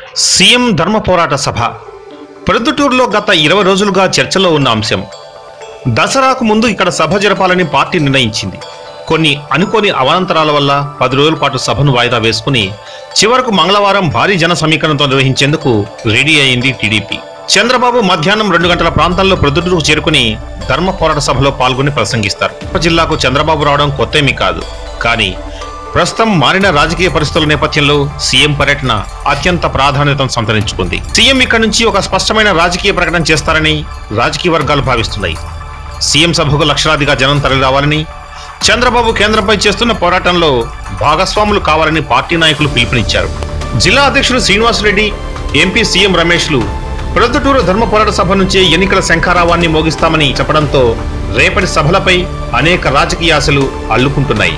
CM ధర్మ పోరాట సభ ప్రొద్దుటూరులో గత ఇరవై రోజులుగా చర్చలో ఉన్న అంశం దసరాకు ముందు ఇక్కడ సభ జరపాలని పార్టీ నిర్ణయించింది కొన్ని అనుకోని అవాంతరాల వల్ల పది రోజుల పాటు సభను వాయిదా వేసుకుని చివరకు మంగళవారం భారీ జన సమీకరణతో నిర్వహించేందుకు రెడీ అయింది టీడీపీ చంద్రబాబు మధ్యాహ్నం రెండు గంటల ప్రాంతంలో ప్రొద్దుటూరుకు చేరుకుని ధర్మ పోరాట సభలో పాల్గొని ప్రసంగిస్తారు జిల్లాకు చంద్రబాబు రావడం కొత్తేమీ కాదు కానీ ప్రస్తుతం మారిన రాజకీయ పరిస్థితుల నేపథ్యంలో సీఎం పర్యటన అత్యంత ప్రాధాన్యతను సంతరించుకుంది సీఎం ఇక్కడి నుంచి ఒక స్పష్టమైన రాజకీయ ప్రకటన చేస్తారని రాజకీయ వర్గాలు భావిస్తున్నాయి సీఎం సభకు లక్షలాదిగా జనం తరలిరావాలని చంద్రబాబు కేంద్రంపై చేస్తున్న పోరాటంలో భాగస్వాములు కావాలని పార్టీ నాయకులు పిలుపునిచ్చారు జిల్లా అధ్యక్షులు శ్రీనివాసరెడ్డి ఎంపీ సీఎం రమేష్లు ప్రొద్దుటూరు ధర్మ పోరాట సభ నుంచే ఎన్నికల శంఖారావాన్ని మోగిస్తామని చెప్పడంతో రేపటి సభలపై అనేక రాజకీయ ఆశలు అల్లుకుంటున్నాయి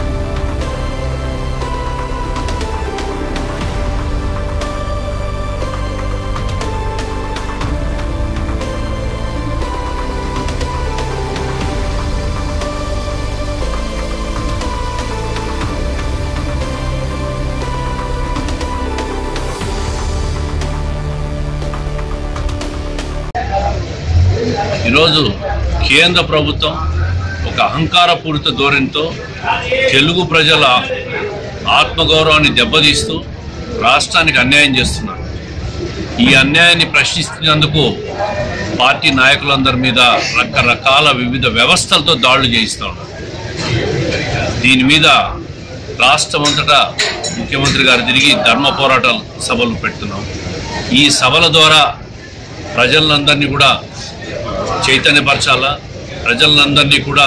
ఈరోజు కేంద్ర ప్రభుత్వం ఒక అహంకారపూరిత ధోరణితో తెలుగు ప్రజల ఆత్మగౌరవాన్ని దెబ్బతీస్తూ రాష్ట్రానికి అన్యాయం చేస్తున్నారు ఈ అన్యాయాన్ని ప్రశ్నిస్తున్నందుకు పార్టీ నాయకులందరి మీద రకరకాల వివిధ వ్యవస్థలతో దాడులు చేయిస్తూ ఉన్నారు దీని మీద రాష్ట్రమంతటా ముఖ్యమంత్రి గారు తిరిగి ధర్మ పోరాట సభలు పెడుతున్నాం ఈ సభల ద్వారా ప్రజలందరినీ కూడా చైతన్యపరచాలా ప్రజలందరినీ కూడా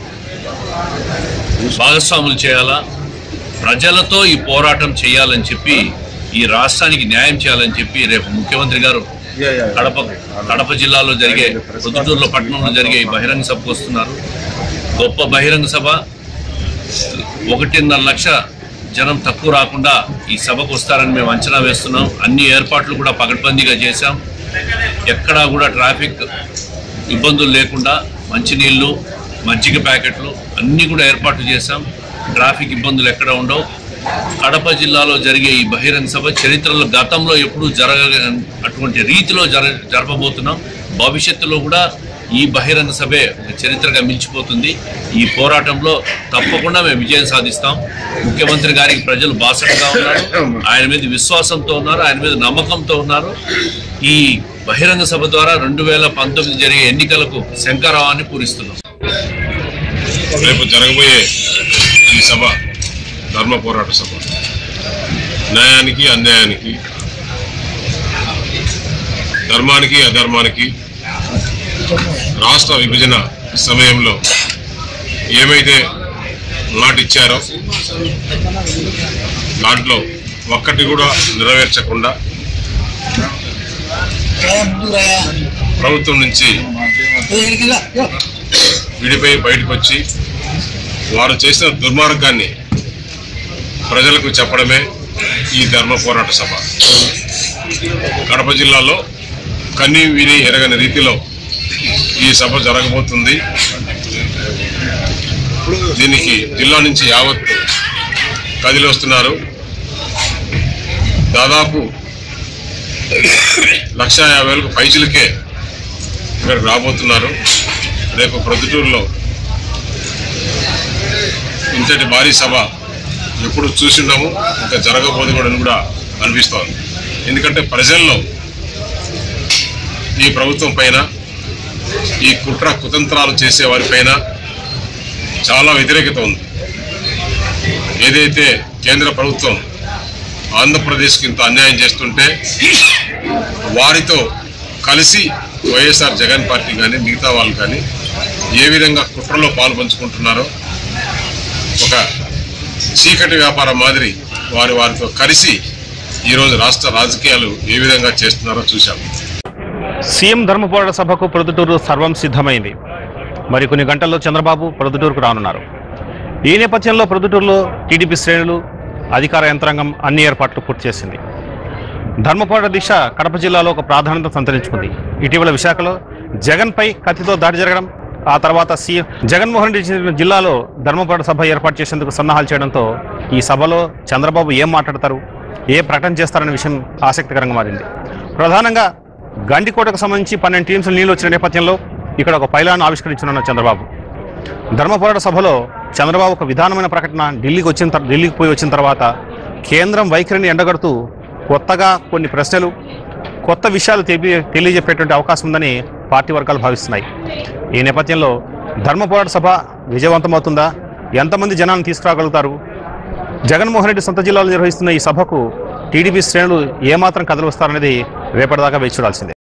భాగస్వాములు చేయాలా ప్రజలతో ఈ పోరాటం చేయాలని చెప్పి ఈ రాష్ట్రానికి న్యాయం చేయాలని చెప్పి రేపు ముఖ్యమంత్రి గారు కడప కడప జిల్లాలో జరిగే పొద్దుటూరులో పట్టణంలో జరిగే ఈ బహిరంగ సభకు వస్తున్నారు గొప్ప బహిరంగ సభ ఒకటిన్నర లక్ష జనం తక్కువ రాకుండా ఈ సభకు వస్తారని మేము అంచనా వేస్తున్నాం అన్ని ఏర్పాట్లు కూడా పకడ్బందీగా చేశాం ఎక్కడా కూడా ట్రాఫిక్ ఇబ్బందులు లేకుండా మంచినీళ్ళు మజ్జిగ ప్యాకెట్లు అన్నీ కూడా ఏర్పాటు చేశాం ట్రాఫిక్ ఇబ్బందులు ఎక్కడ ఉండవు కడప జిల్లాలో జరిగే ఈ బహిరంగ సభ చరిత్రలో గతంలో ఎప్పుడూ జరగ అటువంటి రీతిలో జర జరపబోతున్నాం భవిష్యత్తులో కూడా ఈ బహిరంగ సభే ఒక చరిత్రగా మించిపోతుంది ఈ పోరాటంలో తప్పకుండా మేము విజయం సాధిస్తాం ముఖ్యమంత్రి గారికి ప్రజలు బాసటగా ఉన్నారు ఆయన మీద విశ్వాసంతో ఉన్నారు ఆయన మీద నమ్మకంతో ఉన్నారు ఈ బహిరంగ సభ ద్వారా రెండు వేల పంతొమ్మిది జరిగే ఎన్నికలకు శంకరావాన్ని పూరిస్తున్నాం రేపు జరగబోయే ఈ సభ ధర్మ పోరాట సభ న్యాయానికి అన్యాయానికి ధర్మానికి అధర్మానికి రాష్ట్ర విభజన సమయంలో ఏమైతే మాటిచ్చారో దాంట్లో ఒక్కటి కూడా నెరవేర్చకుండా ప్రభుత్వం నుంచి విడిపోయి బయటకు వచ్చి వారు చేసిన దుర్మార్గాన్ని ప్రజలకు చెప్పడమే ఈ ధర్మ పోరాట సభ కడప జిల్లాలో కన్ని విని ఎరగని రీతిలో ఈ సభ జరగబోతుంది దీనికి జిల్లా నుంచి యావత్ కదిలి వస్తున్నారు దాదాపు లక్ష యాభై వేలకు పైచులకే ఇక్కడికి రాబోతున్నారు రేపు ప్రొద్దుటూరులో ఇంతటి భారీ సభ ఎప్పుడు చూసిండము ఇంకా జరగబోదు కూడా అని కూడా అనిపిస్తోంది ఎందుకంటే ప్రజల్లో ఈ ప్రభుత్వం పైన ఈ కుట్ర కుతంత్రాలు చేసే వారిపైన చాలా వ్యతిరేకత ఉంది ఏదైతే కేంద్ర ప్రభుత్వం ఆంధ్రప్రదేశ్కి ఇంత అన్యాయం చేస్తుంటే వారితో కలిసి వైఎస్ఆర్ జగన్ పార్టీ కానీ మిగతా వాళ్ళు కానీ ఏ విధంగా కుట్రలో పాలు పంచుకుంటున్నారో ఒక చీకటి వ్యాపారం మాదిరి వారి వారితో కలిసి ఈరోజు రాష్ట్ర రాజకీయాలు ఏ విధంగా చేస్తున్నారో చూశాం సీఎం ధర్మ పోరాట సభకు ప్రొద్దుటూరు సర్వం సిద్ధమైంది మరి కొన్ని గంటల్లో చంద్రబాబు ప్రొద్దుటూరుకు రానున్నారు ఈ నేపథ్యంలో ప్రొద్దుటూరులో టీడీపీ శ్రేణులు అధికార యంత్రాంగం అన్ని ఏర్పాట్లు పూర్తి చేసింది ధర్మపోరాట దిశ కడప జిల్లాలో ఒక ప్రాధాన్యత సంతరించుకుంది ఇటీవల విశాఖలో జగన్పై కత్తితో దాడి జరగడం ఆ తర్వాత సీఎం జగన్మోహన్ రెడ్డి చెందిన జిల్లాలో ధర్మపోరాట సభ ఏర్పాటు చేసేందుకు సన్నాహాలు చేయడంతో ఈ సభలో చంద్రబాబు ఏం మాట్లాడతారు ఏ ప్రకటన చేస్తారనే విషయం ఆసక్తికరంగా మారింది ప్రధానంగా గండికోటకు సంబంధించి పన్నెండు టీమ్స్ నీళ్ళు వచ్చిన నేపథ్యంలో ఇక్కడ ఒక పైలాన్ ఆవిష్కరించనున్న చంద్రబాబు ధర్మ పోరాట సభలో చంద్రబాబు ఒక విధానమైన ప్రకటన ఢిల్లీకి వచ్చిన తర్- ఢిల్లీకి పోయి వచ్చిన తర్వాత కేంద్రం వైఖరిని ఎండగడుతూ కొత్తగా కొన్ని ప్రశ్నలు కొత్త విషయాలు తెలియ తెలియజెప్పేటువంటి అవకాశం ఉందని పార్టీ వర్గాలు భావిస్తున్నాయి ఈ నేపథ్యంలో ధర్మ పోరాట సభ విజయవంతమవుతుందా ఎంతమంది జనాన్ని తీసుకురాగలుగుతారు జగన్మోహన్ రెడ్డి సొంత జిల్లాలో నిర్వహిస్తున్న ఈ సభకు టీడీపీ శ్రేణులు ఏమాత్రం కథలు వస్తారనేది రేపటిదాకా వేచి చూడాల్సిందే